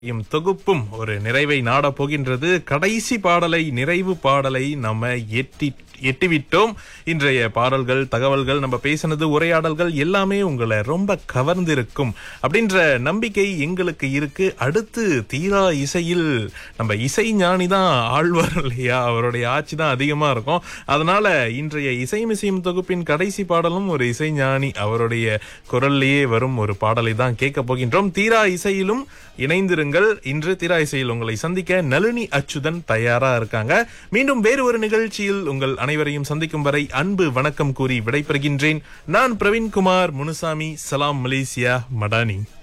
இம் தொகுப்பும் ஒரு நிறைவை நாடப் போகின்றது கடைசி பாடலை நிறைவு பாடலை நம்ம எட்டி எட்டிவிட்டோம் இன்றைய பாடல்கள் தகவல்கள் நம்ம பேசினது உரையாடல்கள் எல்லாமே உங்களை ரொம்ப கவர்ந்திருக்கும் அப்படின்ற நம்பிக்கை எங்களுக்கு இருக்கு அடுத்து தீரா இசையில் நம்ம இசை ஞானி தான் ஆழ்வார் இல்லையா அவருடைய ஆட்சி தான் அதிகமா இருக்கும் அதனால இன்றைய இசை மிசையும் தொகுப்பின் கடைசி பாடலும் ஒரு இசை ஞானி அவருடைய குரல்லையே வரும் ஒரு பாடலை தான் கேட்க போகின்றோம் தீரா இசையிலும் இணைந்திருங்கள் இன்று தீரா இசையில் உங்களை சந்திக்க நளினி அச்சுதன் தயாரா இருக்காங்க மீண்டும் வேறு ஒரு நிகழ்ச்சியில் உங்கள் அனைவரையும் சந்திக்கும் வரை அன்பு வணக்கம் கூறி விடைபெறுகின்றேன் நான் பிரவீன்குமார் முனுசாமி சலாம் மலேசியா மடானி